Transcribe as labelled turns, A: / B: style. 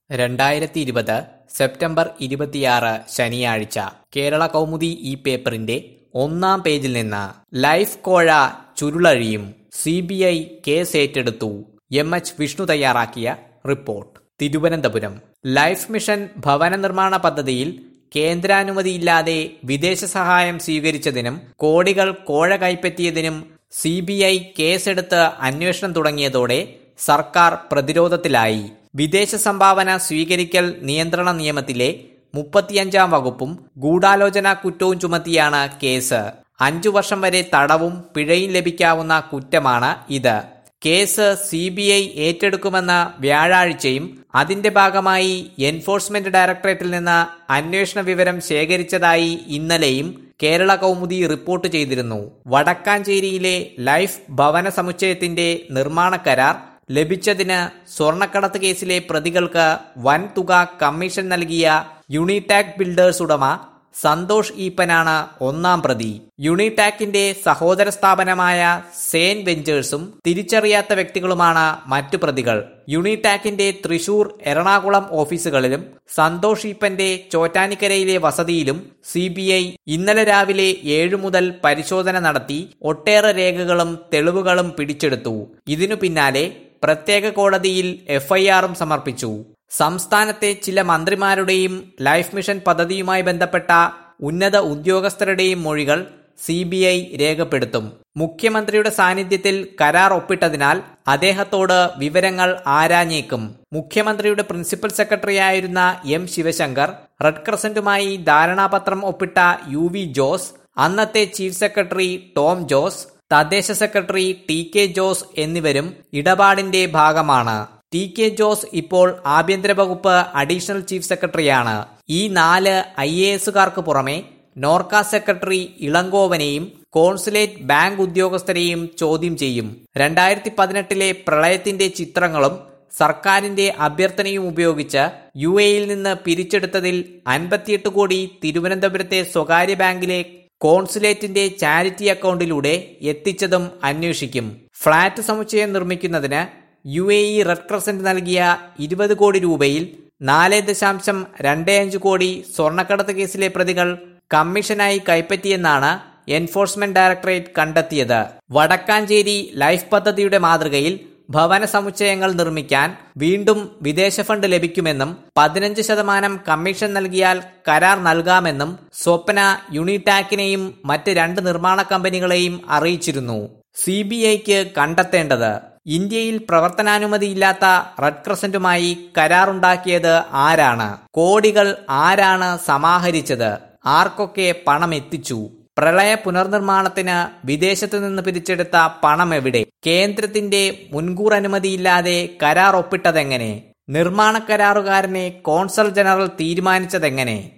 A: രണ്ടായിരത്തി ഇരുപത് സെപ്റ്റംബർ ഇരുപത്തിയാറ് ശനിയാഴ്ച കേരള കൗമുദി ഈ പേപ്പറിന്റെ ഒന്നാം പേജിൽ നിന്ന് ലൈഫ് കോഴ ചുരുളഴിയും സി ബി ഐ കേസ് ഏറ്റെടുത്തു എം എച്ച് വിഷ്ണു തയ്യാറാക്കിയ റിപ്പോർട്ട് തിരുവനന്തപുരം ലൈഫ് മിഷൻ ഭവന നിർമ്മാണ പദ്ധതിയിൽ കേന്ദ്രാനുമതിയില്ലാതെ വിദേശ സഹായം സ്വീകരിച്ചതിനും കോടികൾ കോഴ കൈപ്പറ്റിയതിനും സി ബി ഐ കേസെടുത്ത് അന്വേഷണം തുടങ്ങിയതോടെ സർക്കാർ പ്രതിരോധത്തിലായി വിദേശ സംഭാവന സ്വീകരിക്കൽ നിയന്ത്രണ നിയമത്തിലെ മുപ്പത്തിയഞ്ചാം വകുപ്പും ഗൂഢാലോചന കുറ്റവും ചുമത്തിയാണ് കേസ് അഞ്ചു വർഷം വരെ തടവും പിഴയും ലഭിക്കാവുന്ന കുറ്റമാണ് ഇത് കേസ് സി ബി ഐ ഏറ്റെടുക്കുമെന്ന വ്യാഴാഴ്ചയും അതിന്റെ ഭാഗമായി എൻഫോഴ്സ്മെന്റ് ഡയറക്ടറേറ്റിൽ നിന്ന് അന്വേഷണ വിവരം ശേഖരിച്ചതായി ഇന്നലെയും കേരള കൗമുദി റിപ്പോർട്ട് ചെയ്തിരുന്നു വടക്കാഞ്ചേരിയിലെ ലൈഫ് ഭവന സമുച്ചയത്തിന്റെ നിർമ്മാണ കരാർ ലഭിച്ചതിന് സ്വർണക്കടത്ത് കേസിലെ പ്രതികൾക്ക് വൻ തുക കമ്മീഷൻ നൽകിയ യുണിടാക് ബിൽഡേഴ്സ് ഉടമ സന്തോഷ് ഈപ്പനാണ് ഒന്നാം പ്രതി യുണിടാക്കിന്റെ സഹോദര സ്ഥാപനമായ സേൻ വെഞ്ചേഴ്സും തിരിച്ചറിയാത്ത വ്യക്തികളുമാണ് മറ്റു പ്രതികൾ യുണിടാക്കിന്റെ തൃശൂർ എറണാകുളം ഓഫീസുകളിലും സന്തോഷ് ഈപ്പന്റെ ചോറ്റാനിക്കരയിലെ വസതിയിലും സി ഇന്നലെ രാവിലെ ഏഴു മുതൽ പരിശോധന നടത്തി ഒട്ടേറെ രേഖകളും തെളിവുകളും പിടിച്ചെടുത്തു ഇതിനു പിന്നാലെ പ്രത്യേക കോടതിയിൽ എഫ്ഐആറും സമർപ്പിച്ചു സംസ്ഥാനത്തെ ചില മന്ത്രിമാരുടെയും ലൈഫ് മിഷൻ പദ്ധതിയുമായി ബന്ധപ്പെട്ട ഉന്നത ഉദ്യോഗസ്ഥരുടെയും മൊഴികൾ സി ബി ഐ രേഖപ്പെടുത്തും മുഖ്യമന്ത്രിയുടെ സാന്നിധ്യത്തിൽ കരാർ ഒപ്പിട്ടതിനാൽ അദ്ദേഹത്തോട് വിവരങ്ങൾ ആരാഞ്ഞേക്കും മുഖ്യമന്ത്രിയുടെ പ്രിൻസിപ്പൽ സെക്രട്ടറിയായിരുന്ന എം ശിവശങ്കർ റെഡ് ക്രസന്റുമായി ധാരണാപത്രം ഒപ്പിട്ട യു വി ജോസ് അന്നത്തെ ചീഫ് സെക്രട്ടറി ടോം ജോസ് തദ്ദേശ സെക്രട്ടറി ടി കെ ജോസ് എന്നിവരും ഇടപാടിന്റെ ഭാഗമാണ് ടി കെ ജോസ് ഇപ്പോൾ ആഭ്യന്തര വകുപ്പ് അഡീഷണൽ ചീഫ് സെക്രട്ടറിയാണ് ഈ നാല് ഐ എ എസുകാർക്ക് പുറമെ നോർക്ക സെക്രട്ടറി ഇളങ്കോവനെയും കോൺസുലേറ്റ് ബാങ്ക് ഉദ്യോഗസ്ഥരെയും ചോദ്യം ചെയ്യും രണ്ടായിരത്തി പതിനെട്ടിലെ പ്രളയത്തിന്റെ ചിത്രങ്ങളും സർക്കാരിന്റെ അഭ്യർത്ഥനയും ഉപയോഗിച്ച് യു എയിൽ നിന്ന് പിരിച്ചെടുത്തതിൽ അൻപത്തിയെട്ട് കോടി തിരുവനന്തപുരത്തെ സ്വകാര്യ ബാങ്കിലെ കോൺസുലേറ്റിന്റെ ചാരിറ്റി അക്കൗണ്ടിലൂടെ എത്തിച്ചതും അന്വേഷിക്കും ഫ്ളാറ്റ് സമുച്ചയം നിർമ്മിക്കുന്നതിന് U A E red crescent നൽകിയ ഇരുപത് കോടി രൂപയിൽ നാല് ദശാംശം രണ്ട് അഞ്ച് കോടി സ്വർണ്ണക്കടത്ത് കേസിലെ പ്രതികൾ കമ്മീഷനായി കൈപ്പറ്റിയെന്നാണ് എൻഫോഴ്സ്മെന്റ് ഡയറക്ടറേറ്റ് കണ്ടെത്തിയത് വടക്കാഞ്ചേരി ലൈഫ് പദ്ധതിയുടെ മാതൃകയിൽ ഭവന സമുച്ചയങ്ങൾ നിർമ്മിക്കാൻ വീണ്ടും വിദേശ ഫണ്ട് ലഭിക്കുമെന്നും പതിനഞ്ച് ശതമാനം കമ്മീഷൻ നൽകിയാൽ കരാർ നൽകാമെന്നും സ്വപ്ന യുണിടാക്കിനെയും മറ്റ് രണ്ട് നിർമ്മാണ കമ്പനികളെയും അറിയിച്ചിരുന്നു സി ബി ഐക്ക് കണ്ടെത്തേണ്ടത് ഇന്ത്യയിൽ പ്രവർത്തനാനുമതിയില്ലാത്ത റെഡ് ക്രസന്റുമായി കരാറുണ്ടാക്കിയത് ആരാണ് കോടികൾ ആരാണ് സമാഹരിച്ചത് ആർക്കൊക്കെ പണം എത്തിച്ചു പ്രളയ പുനർനിർമ്മാണത്തിന് വിദേശത്തു നിന്ന് പിരിച്ചെടുത്ത പണം എവിടെ കേന്ദ്രത്തിന്റെ മുൻകൂർ അനുമതിയില്ലാതെ കരാർ ഒപ്പിട്ടതെങ്ങനെ നിർമ്മാണ കരാറുകാരനെ കോൺസൽ ജനറൽ തീരുമാനിച്ചതെങ്ങനെ